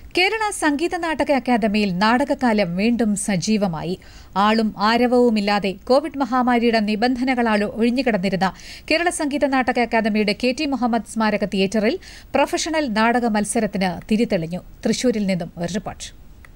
കേരള സംഗീത നാടക അക്കാദമിയിൽ നാടകകാലം വീണ്ടും സജീവമായി ആളും ആരവവുമില്ലാതെ കോവിഡ് മഹാമാരിയുടെ നിബന്ധനകളാൽ ഒഴിഞ്ഞുകിടന്നിരുന്ന കേരള സംഗീത നാടക അക്കാദമിയുടെ കെ ടി മുഹമ്മദ് സ്മാരക തിയേറ്ററിൽ പ്രൊഫഷണൽ നാടക മത്സരത്തിന് തിരിതെളിഞ്ഞു തൃശൂരിൽ നിന്നും ഒരു റിപ്പോർട്ട്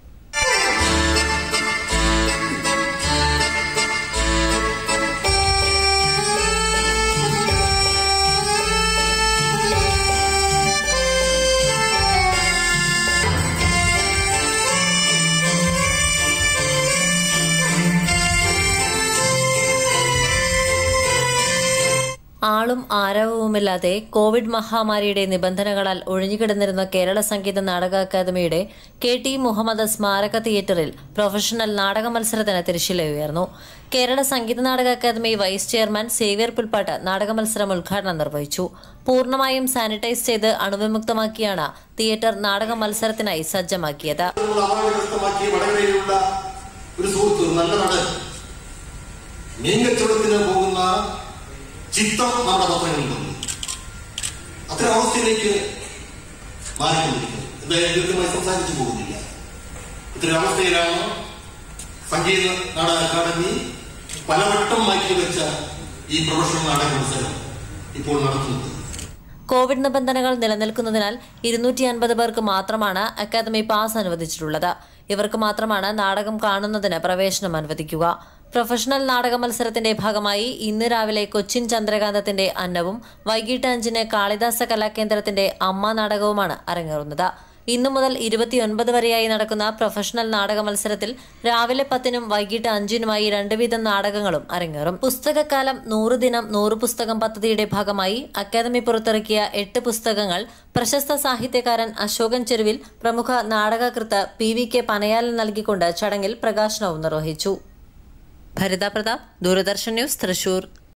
ആളും ആരവവുമില്ലാതെ കോവിഡ് മഹാമാരിയുടെ നിബന്ധനകളാൽ ഒഴിഞ്ഞുകിടന്നിരുന്ന കേരള സംഗീത നാടക അക്കാദമിയുടെ കെ ടി മുഹമ്മദ് സ്മാരക തിയേറ്ററിൽ പ്രൊഫഷണൽ നാടക മത്സരത്തിന് തിരശ്ശീലയുയർന്നു കേരള സംഗീത നാടക അക്കാദമി വൈസ് ചെയർമാൻ സേവ്യർ പുൽപ്പാട്ട് നാടക മത്സരം ഉദ്ഘാടനം നിർവഹിച്ചു പൂർണ്ണമായും സാനിറ്റൈസ് ചെയ്ത് അണുവിമുക്തമാക്കിയാണ് തിയേറ്റർ നാടക മത്സരത്തിനായി സജ്ജമാക്കിയത് അവാർഡ് കരസ്ഥമാക്കിയ വടകരയിലുള്ള ഒരു സുഹൃത്ത് ഒരു നല്ല നടൻ മീൻകച്ചവടത്തിന് പോകുന്ന ചിത്രം നമ്മുടെ പത്രങ്ങളിൽ വന്നു അത്തരം അവസ്ഥയിലേക്ക് മാറിക്കൊണ്ടിരിക്കുന്നു എന്തായാലും ദീർഘമായി സംസാരിച്ചു പോകുന്നില്ല ഇത്തരം അവസ്ഥയിലാണ് സംഗീത നാടക അക്കാദമി പലവട്ടം മാറ്റിവെച്ച ഈ പ്രൊഫഷണൽ നാടക മത്സരം ഇപ്പോൾ നടത്തുന്നത് കോവിഡ് നിബന്ധനകൾ നിലനിൽക്കുന്നതിനാൽ ഇരുന്നൂറ്റി അൻപത് പേർക്ക് മാത്രമാണ് അക്കാദമി പാസ് അനുവദിച്ചിട്ടുള്ളത് ഇവർക്ക് മാത്രമാണ് നാടകം കാണുന്നതിന് പ്രവേശനം അനുവദിക്കുക പ്രൊഫഷണൽ നാടക മത്സരത്തിന്റെ ഭാഗമായി ഇന്ന് രാവിലെ കൊച്ചിൻ ചന്ദ്രകാന്തത്തിന്റെ അന്നവും വൈകിട്ട് അഞ്ചിന് കാളിദാസ കലാകേന്ദ്രത്തിന്റെ അമ്മ നാടകവുമാണ് അരങ്ങേറുന്നത് ഇന്നു മുതൽ ഇരുപത്തിയൊൻപത് വരെയായി നടക്കുന്ന പ്രൊഫഷണൽ നാടക മത്സരത്തിൽ രാവിലെ പത്തിനും വൈകിട്ട് അഞ്ചിനുമായി രണ്ട് വീതം നാടകങ്ങളും അരങ്ങേറും പുസ്തകക്കാലം നൂറ് ദിനം നൂറ് പുസ്തകം പദ്ധതിയുടെ ഭാഗമായി അക്കാദമി പുറത്തിറക്കിയ എട്ട് പുസ്തകങ്ങൾ പ്രശസ്ത സാഹിത്യകാരൻ അശോകൻ ചെരുവിൽ പ്രമുഖ നാടകകൃത്ത് പി വി കെ പനയാലൻ നൽകിക്കൊണ്ട് ചടങ്ങിൽ പ്രകാശനവും നിർവഹിച്ചു ഭരിത പ്രതാപ് ദൂരദർശൻ ന്യൂസ് തൃശൂർ